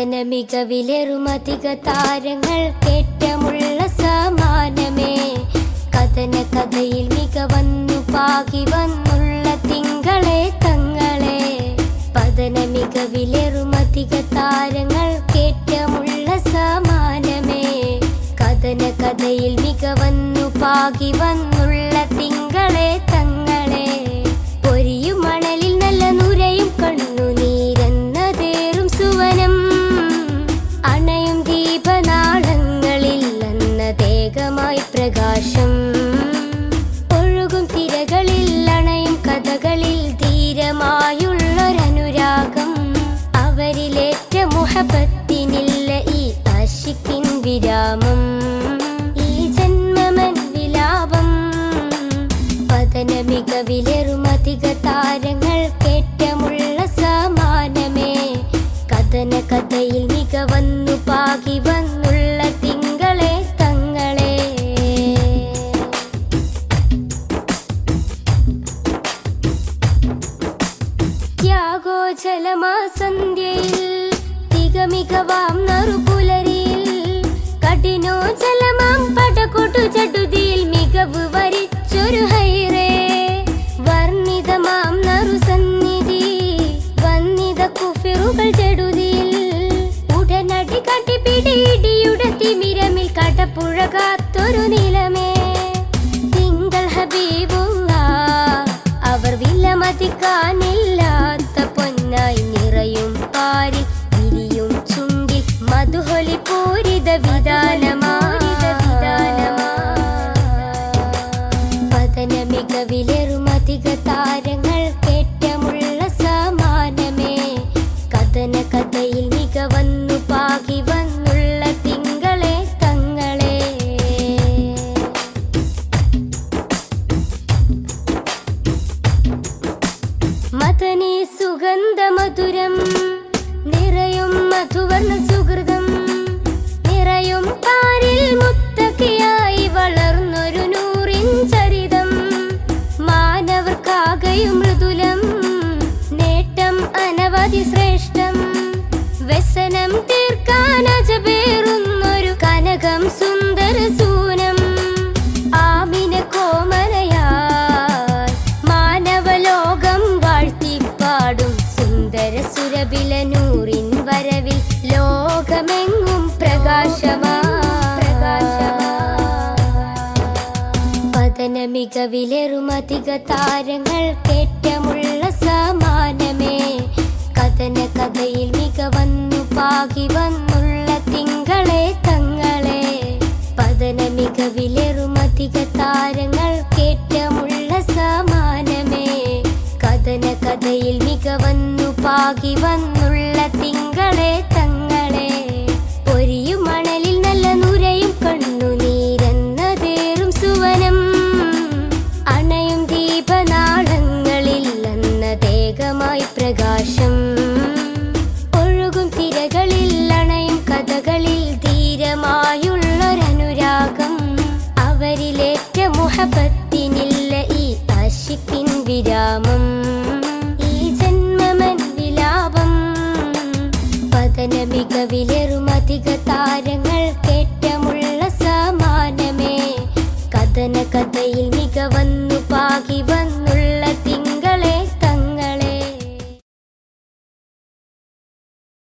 കഥന മികവിലെറുമധിക താരങ്ങൾ കേറ്റമുള്ള സമാനമേ കഥന കഥയിൽ മികവന്നു പാകി വന്നുള്ള തിങ്കളെ തങ്ങളെ പതന മികവിലെറുമധിക താരങ്ങൾ കേറ്റമുള്ള സമാനമേ കഥന കഥയിൽ മികവന്നു പാകി വന്നുള്ള തിങ്കളെ തങ്ങളെ പൊരിയും മണലിൽ നല്ല നുരയും കണ്ണു നീരെന്നതേറും സുവനം അണയും ദീപനാളങ്ങളിൽ അന്നതേകമായി പ്രകാശം ഒഴുകും തിരകളിൽ അണയും കഥകളിൽ ധീരമായുള്ളൊരനുരാഗം അവരിലേറ്റ മുഹബത്തിനില്ല ഈ ആശിക്കിൻ വിരാമം ഈ ജന്മമൻ വിലാപം പതന മികവിലെറുമധിക താരങ്ങൾ കേറ്റമുള്ള സമാനമേ കഥന കഥയിൽ മികവന്നു പാകി വന്നുള്ള തിങ്കളെ തങ്ങളെ ത്യാഗോജലമാസന്ധ്യയിൽ തികമികവാം നറുപുലരിയിൽ കഠിനോ ജലമാം പടകൊട്ടു ചടുതിയിൽ മികവ് വരിച്ചൊരു ഹൈറേ വർണ്ണിതമാം നറുസന്നിധി വന്നിത കുഫിറുകൾ ചെടുതിയിൽ ഉടനടി കട്ടിപ്പിടിയിടിയുടെ തിമിരമിൽ കടപ്പുഴ കാത്തൊരു നിലമേ തിങ്കൾ ഹബീബുള്ള അവർ വിലമതിക്കാനില്ലാത്ത പൊന്നായി നിറയും പാരിൽ വിരിയും ചുണ്ടിൽ മധുഹൊലി പൂരിത വിധാനമാ പതന മികവിലെറുമധിക താരങ്ങൾ കേറ്റമുള്ള സമാനമേ കഥന കഥയിൽ മികവന്നു പാകി വന്നുള്ള തിങ്കളെ തങ്ങളെ മദനി സുഗന്ധ മധുരം നിറയും മധുവർണ്ണ സുഹൃതം നിറയും പാരിൽ മുത്തക്കിയായി വളർന്നൊരു നൂറിൻ ചരിതം മാനവർക്കാകയും മൃദുലം നേട്ടം അനവധി ശ്രേഷ്ഠം വ്യസനം തീർക്കാൻ അജപേറുന്നൊരു കനകം സുന്ദര സൂനം ആമിന കോമലയായി മാനവലോകം വാഴ്ത്തിപ്പാടും സുന്ദര സുരബില നൂറിൻ വരവിൽ ലോകമെങ്ങും പ്രകാശമാ പതന മികവിലെറുമധിക താരങ്ങൾ കേറ്റമുള്ള സമാനമേ കഥന കഥയിൽ മികവന്നു പാകി വന്നുള്ള തിങ്കളെ തങ്ങളെ പതന മികവിലെറുമധിക താരങ്ങൾ കേറ്റമുള്ള സമാനമേ കഥന കഥയിൽ മികവന്നു പാകി വന്നുള്ള തിങ്കളെ തങ്ങളെ പൊരിയും മണലിൽ നല്ല നുരയും കണ്ണു നീരെന്നതേറും സുവനം അണയും ദീപനാളങ്ങളിൽ അന്നതേകമായി പ്രകാശം ഒഴുകും തിരകളിൽ അണയും കഥകളിൽ ധീരമായുള്ളൊരനുരാഗം അവരിലേറ്റ മുഹബത്തിനില്ല ഈ ആശിക്കിൻ വിരാമം ഈ ജന്മമൻ വിലാപം പതന മികവിലെറുമധിക താരങ്ങൾ കേറ്റമുള്ള സമാനമേ കഥന കഥയിൽ മികവന്നു